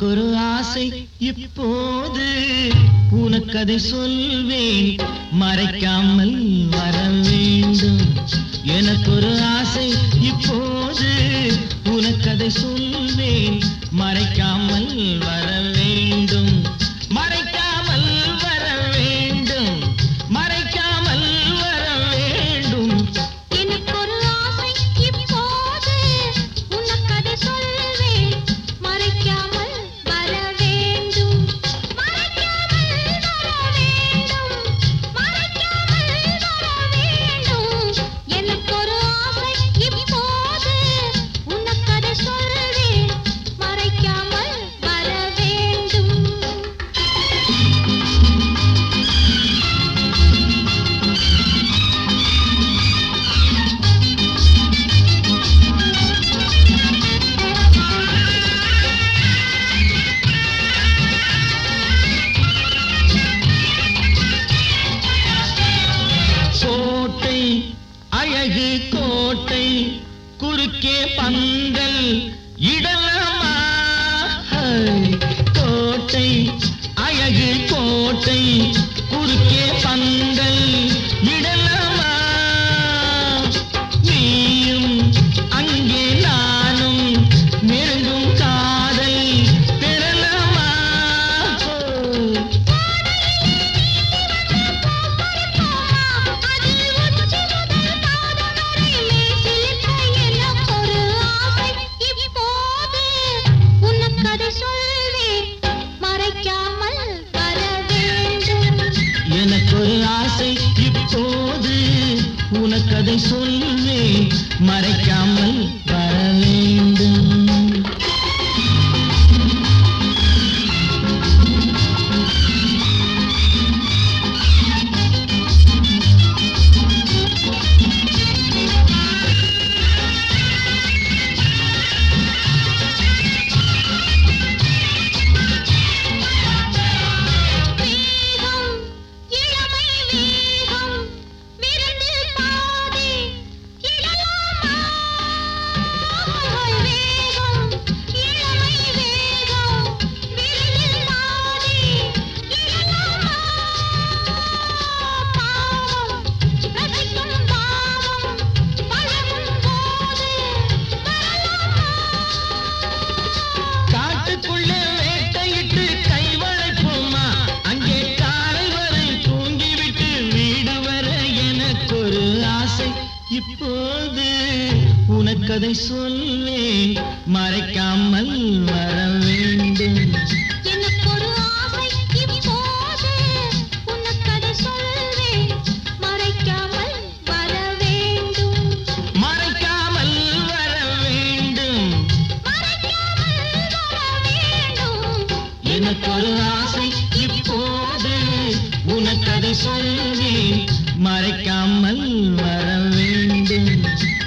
எனக்கு ஒரு ஆசை இப்போது உனக்கு அதை சொல்வேன் மறைக்காமல் வர வேண்டும் எனக்கு ஒரு ஆசை இப்போது உனக்கு அதை சொல்வேன் மறைக்காமல் வர வேண்டும் மறைக்காமல் வர வேண்டும் மறைக்காமல் வர வேண்டும் எனக்கு ஒரு ஆசை இப்போது உனக்கதை சொல்வேன் மறைக்காமல் வர வேண்டும் மறைக்காமல் வர வேண்டும் மறைக்காமல் வர வேண்டும் எனக்கு ஒரு ஆசை இப்போது உனக்கதை சொல்வேன் மறைக்காமல் வர வேண்டும் கோட்டை அழகு கோட்டை குறுக்கே பந்தல் இடலாமா ஹை, கோட்டை அழகு கோட்டை குறுக்கே பந்தல் இடலாமா நீயும் அங்கே நானும் நெருங்கும் காதல் பெறலாமா எனக்கு ஒரு ஆசை இப்போது உனக்கு அதை சொல்வேன் மறைக்காமல் வர வேண்டும் காட்டுக்குள்ளே வேட்டையிட்டு கைவளைப்போமா அங்கே காலை வரை தூங்கிவிட்டு வீடு வர எனக்கு ஒரு ஆசை இப்போது உனக்கதை சொல்வேன் மறைக்காமல் வர வேண்டும் எனக்கு ஒரு ஆசை இப்போது உனக்கதை சொல்வேன் மறைக்காமல் வர வேண்டும் மறைக்காமல் வர வேண்டும் மறைக்காமல் வர வேண்டும் எனக்கு ஒரு ஆசை இப்போது உனக்கதை சொல்வேன் மறைக்காமல் வர வேண்டும்